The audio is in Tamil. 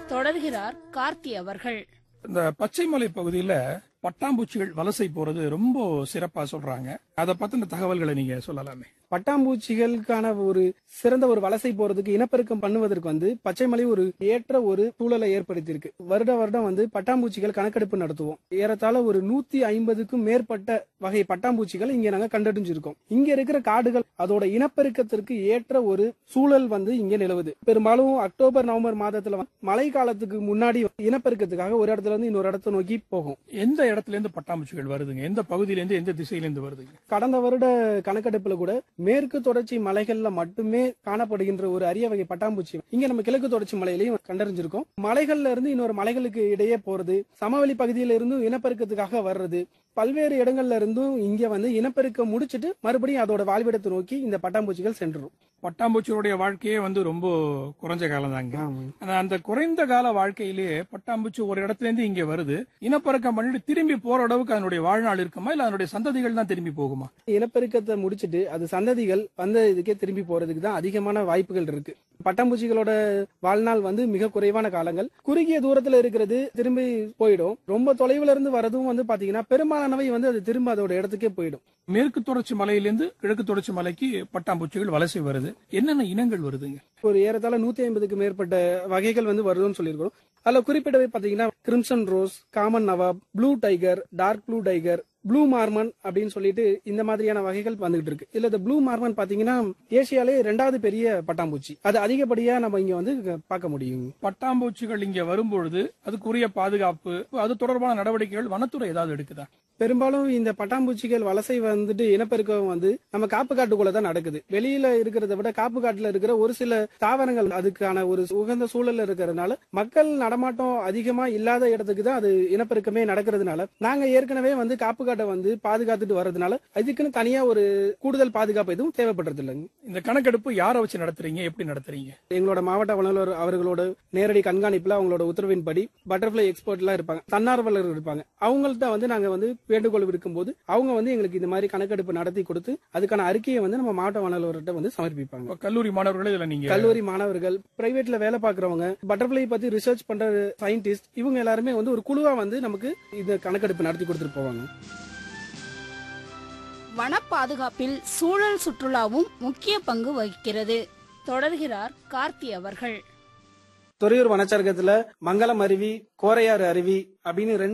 தொடர்கிறார் கார்த்தி அவர்கள் இந்த பச்சைமலை பகுதியில பட்டாம்பூச்சிகள் வலசை போறது ரொம்ப சிறப்பா சொல்றாங்க அதை பத்தின தகவல்களை நீங்க சொல்லலாமே பட்டாம்பூச்சிகளுக்கான ஒரு சிறந்த ஒரு வலசை போறதுக்கு இனப்பெருக்கம் பண்ணுவதற்கு வந்து பச்சைமலை ஒரு ஏற்ற ஒரு சூழலை ஏற்படுத்தியிருக்கு வருட வருடம் வந்து பட்டாம்பூச்சிகள் கணக்கெடுப்பு நடத்துவோம் ஏறத்தாழ ஒரு நூத்தி ஐம்பதுக்கும் மேற்பட்ட வகை பட்டாம்பூச்சிகள் இங்க நாங்க கண்டறிஞ்சிருக்கோம் இங்க இருக்கிற காடுகள் அதோட இனப்பெருக்கத்திற்கு ஏற்ற ஒரு சூழல் வந்து இங்க நிலவுது பெரும்பாலும் அக்டோபர் நவம்பர் மாதத்துல வந்து மழை காலத்துக்கு முன்னாடி இனப்பெருக்கத்துக்காக ஒரு இடத்துல இருந்து இன்னொரு இடத்த நோக்கி போகும் எந்த இடத்துல இருந்து பட்டாம்பூச்சிகள் வருதுங்க எந்த பகுதியில இருந்து எந்த திசையில இருந்து வருதுங்க கடந்த வருட கணக்கெடுப்புல கூட மேற்கு தொடர்ச்சி மலைகள்ல மட்டுமே காணப்படுகின்ற ஒரு அரிய வகை பட்டாம்பூச்சி இங்க நம்ம கிழக்கு தொடர்ச்சி மலையிலையும் கண்டறிஞ்சிருக்கோம் மலைகள்ல இருந்து இன்னொரு மலைகளுக்கு இடையே போறது சமவெளி பகுதியில இருந்தும் இனப்பெருக்கத்துக்காக வர்றது பல்வேறு இடங்கள்ல இருந்தும் இங்க வந்து இனப்பெருக்கம் முடிச்சிட்டு மறுபடியும் அதோட வாழ்விடத்தை நோக்கி இந்த பட்டாம்பூச்சிகள் சென்றுரும் பட்டாம்பூச்சியோடைய வாழ்க்கையே வந்து ரொம்ப குறைஞ்ச காலம் தாங்க ஆனா அந்த குறைந்த கால வாழ்க்கையிலேயே பட்டாம்பூச்சி ஒரு இடத்துல இருந்து இங்க வருது இனப்பெருக்கம் பண்ணிட்டு திரும்பி போற அளவுக்கு அதனுடைய வாழ்நாள் இருக்குமா இல்ல அதனுடைய சந்ததிகள் தான் திரும்பி போகுமா இனப்பெருக்கத்தை முடிச்சிட்டு அது சந்ததிகள் வந்த இதுக்கே திரும்பி போறதுக்கு தான் அதிகமான வாய்ப்புகள் இருக்கு பட்டாம்பூச்சிகளோட வாழ்நாள் வந்து மிக குறைவான காலங்கள் குறுகிய தூரத்துல இருக்கிறது திரும்பி போயிடும் ரொம்ப தொலைவுல இருந்து வரதும் வந்து பாத்தீங்கன்னா பெரும்பாலானவை வந்து அது திரும்ப அதோட இடத்துக்கே போயிடும் மேற்கு தொடர்ச்சி மலையிலிருந்து கிழக்கு தொடர்ச்சி மலைக்கு பட்டாம்பூச்சிகள் வலசை வருது என்னென்ன இனங்கள் வருதுங்க ஒரு ஏறத்தாழ நூத்தி ஐம்பதுக்கு மேற்பட்ட வகைகள் வந்து வருதுன்னு சொல்லியிருக்கிறோம் அதுல குறிப்பிட்டவை பாத்தீங்கன்னா crimson rose common Nawab blue tiger dark blue tiger blue mormon அப்படின்னு சொல்லிட்டு இந்த மாதிரியான வகைகள் வந்துகிட்டு இருக்கு இல்ல இந்த ப்ளூ மார்மன் பாத்தீங்கன்னா ஏசியாலே ரெண்டாவது பெரிய பட்டாம்பூச்சி அது அதிகப்படியா நம்ம இங்க வந்து பார்க்க முடியும் பட்டாம்பூச்சிகள் இங்க வரும்பொழுது அதுக்குரிய பாதுகாப்பு அது தொடர்பான நடவடிக்கைகள் வனத்துறை ஏதாவது எடுக்குதா பெரும்பாலும் இந்த பட்டாம்பூச்சிகள் வலசை வந்துட்டு இனப்பெருக்கம் வந்து நம்ம காப்பு காட்டுக்குள்ள தான் நடக்குது வெளியில இருக்கிறத விட காப்பு காட்டுல இருக்கிற ஒரு சில தாவரங்கள் அதுக்கான ஒரு உகந்த சூழல்ல இருக்கிறதுனால மக்கள் நடமாட்டம் அதிகமா இல்லாத இடத்துக்கு தான் அது இனப்பெருக்கமே நடக்கிறதுனால நாங்க ஏற்கனவே வந்து காப்பு காட்டை வந்து பாதுகாத்துட்டு வர்றதுனால அதுக்குன்னு தனியா ஒரு கூடுதல் பாதுகாப்பு எதுவும் தேவைப்படுறது இல்லைங்க இந்த கணக்கெடுப்பு யாரை வச்சு நடத்துறீங்க எப்படி நடத்துறீங்க எங்களோட மாவட்ட வல்லுநர் அவர்களோட நேரடி கண்காணிப்புல அவங்களோட உத்தரவின்படி பட்டர்ஃபிளை எக்ஸ்பர்ட் எல்லாம் இருப்பாங்க தன்னார்வலர் இருப்பாங்க அவங்கள்ட்ட வந்து நாங்க வந்து வேண்டுகோள் விடுக்கும்போது அவங்க வந்து எங்களுக்கு இந்த மாதிரி கணக்கெடுப்பு நடத்தி கொடுத்து அதுக்கான அறிக்கையை வந்து நம்ம மாவட்ட வல்லுநர்கிட்ட வந்து சமர்ப்பிப்பாங்க இப்ப கல்லூரி மாணவர்கள் இதுல நீங்க கல்லூரி மாணவர்கள் பிரைவேட்ல வேலை பார்க்கறவங்க பட்டர்ஃபிளை பத்தி ரிசர்ச் பண்ற சயின்டிஸ்ட் இவங்க எல்லாருமே வந்து ஒரு குழுவா வந்து நமக்கு இந்த கணக்கெடுப்பு நடத்தி கொடுத்துட்டு போவாங்க வன பாதுகாப்பில் சூழல் சுற்றுலாவும் முக்கிய பங்கு வகிக்கிறது தொடர்கிறார் கார்த்தி அவர்கள் துறையூர் வனச்சரகத்துல மங்களம் அருவி கோரையாறு அருவி அப்படின்னு ரெண்டு